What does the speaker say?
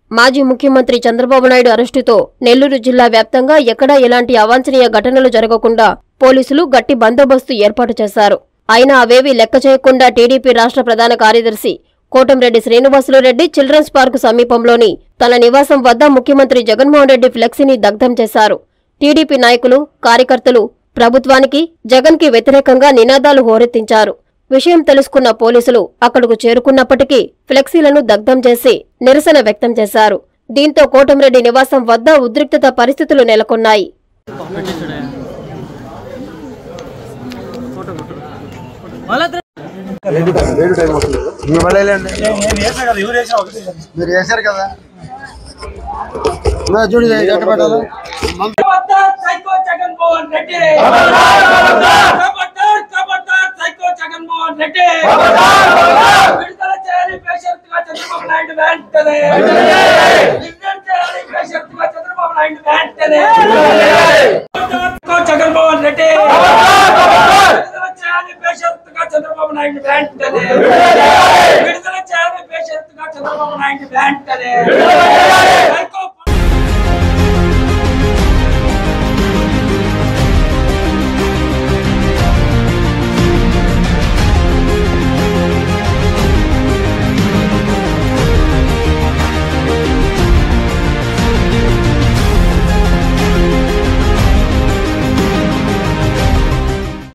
మాజీ ముఖ్యమంత్రి చంద్రబాబు నాయుడు అరెస్టుతో నెల్లూరు జిల్లా వ్యాప్తంగా ఎక్కడా ఎలాంటి అవాంఛనీయ ఘటనలు జరగకుండా పోలీసులు గట్టి బందోబస్తు ఏర్పాటు చేశారు అయినా అవేవీ లెక్క చేయకుండా టీడీపీ రాష్ట్ర ప్రధాన కార్యదర్శి కోటంరెడ్డి శ్రీనివాసులు రెడ్డి చిల్డ్రన్స్ పార్క్ సమీపంలోని తన నివాసం వద్ద ముఖ్యమంత్రి జగన్మోహన్ రెడ్డి ఫ్లెక్సీని దగ్ధం చేశారు టీడీపీ నాయకులు కార్యకర్తలు ప్రభుత్వానికి జగన్కి వ్యతిరేకంగా నినాదాలు హోరెత్తించారు విషయం తెలుసుకున్న పోలీసులు అక్కడకు చేరుకున్నప్పటికీ ఫ్లెక్సీలను దగ్ధం చేసి నిరసన వ్యక్తం చేశారు దీంతో కోటంరెడ్డి నివాసం వద్ద ఉద్రిక్తత పరిస్థితులు నెలకొన్నాయి మీ పడేలేండి మీరు వేశారు కదా నా చూడు ఎట్ట పెట్టాలి ఖబర్దార్ సైకో జగన్మోహన్ రెడ్డి ఖబర్దార్ ఖబర్దార్ సైకో జగన్మోహన్ రెడ్డి విడుదల చేయాలి బేషరతుగా చంద్రబాబు నాయుడు వెంటనే విడుదల చేయాలి బేషరతుగా చంద్రబాబు నాయుడు వెంటనే సైకో జగన్మోహన్ రెడ్డి విడుదల చేయాలి బేషరతుగా చంద్రబాబు నాయుడు వెంటనే విడుదల చేయాలి బేషరతుగా చంద్రబాబు నాయుడు వెంటనే